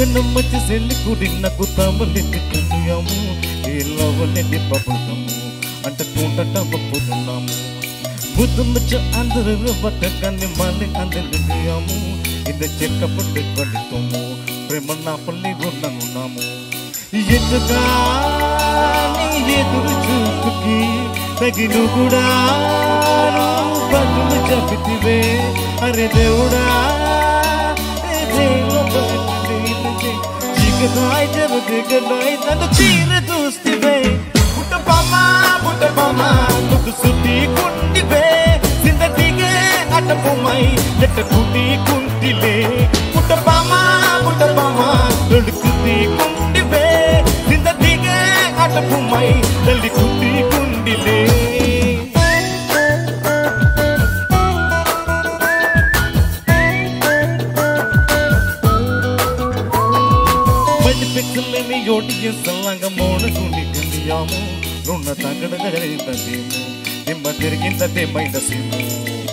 ಕಣ್ಣಮ್ಮಚ್ಚಿ ಸೆಲ್ಲಿ ಕೂಡಿ ನಗು ತಾಮಲೆತ್ತಿ ಕಣ್ಣುಯಾము ఏలవలెన్ని పప్పుతాము అంటకుంట పప్పుతున్నాము బుద్ధు ముచ్చ అందరూ బట్టగాన్ని మళ్ళీ అందరియాము ఇది చెక్క పుట్టి పడుతాము ప్రేమ నా పల్లి ఉన్నాము ఎదుగా నీ ఎదురు చూపుకి తగిను కూడా బదులు చెబితివే అరే దేవుడా దిగదాయ్ జరు దిగదాయ్ నన్ను చీర చూస్తివే పుట్ట బామ్మ పుట్ట బామ్మ నువ్వు సుట్టి కుంటివే సింద దిగే అట బొమ్మై ఎట్ట కుటి కుంటిలే పుట్ట బామ్మ పుట్ట బామ్మ నడుకుతి కుంటివే సింద దిగే అట బొమ్మై తల్లి కుటి కుండిలే బండి పెక్కలేని యోటి చేసల్లాగా మోడ గుండి కనియాము రుణ తగడ గగరిందేమో నిమ్మ తిరిగిందే మైండ సీము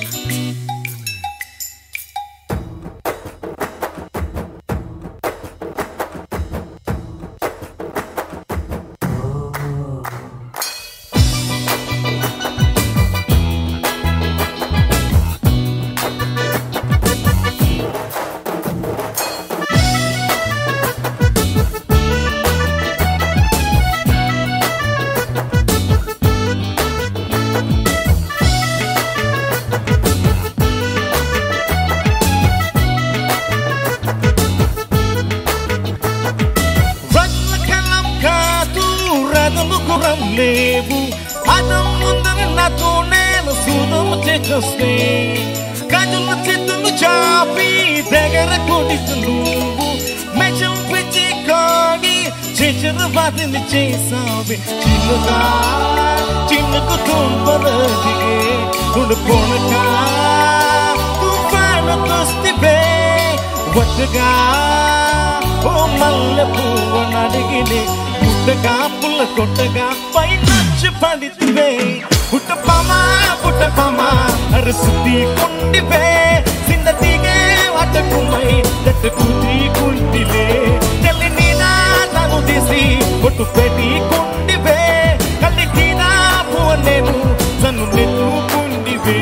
వల్ల కలం కాదు రథము గురం లేవు అదం ముందర నాతో నేను సూదము చేకొస్తే గజుల చేతులు చాపి దగ్గర కొడితు నువ్వు మెచం పిచ్చి కాడి చేసిన వాటిని చేసావి చిన్నగా చిన్నకు తుంపరదిగే తుడుకోనక తుఫాను తొస్తివే ఒట్టుగా ఓ మల్లె పువ్వు నడిగిని పుట్టగా పుల్ల కొట్టగా పైనొచ్చి పడితివే పుట్ట పామ పుట్ట పామ అరసుతి కొండివే సింద తీగే వటకుమై జట్ట కుతి కుంటిలే తెల్లి నీనా తను తీసి కొట్టు పెట్టి కొండివే కల్లి తీనా పువ్వ నేను సన్ను నెత్తు కుండివే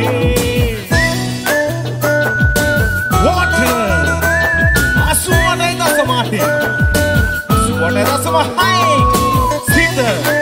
Water! Assuone da samate. Assuone da samate. Sita.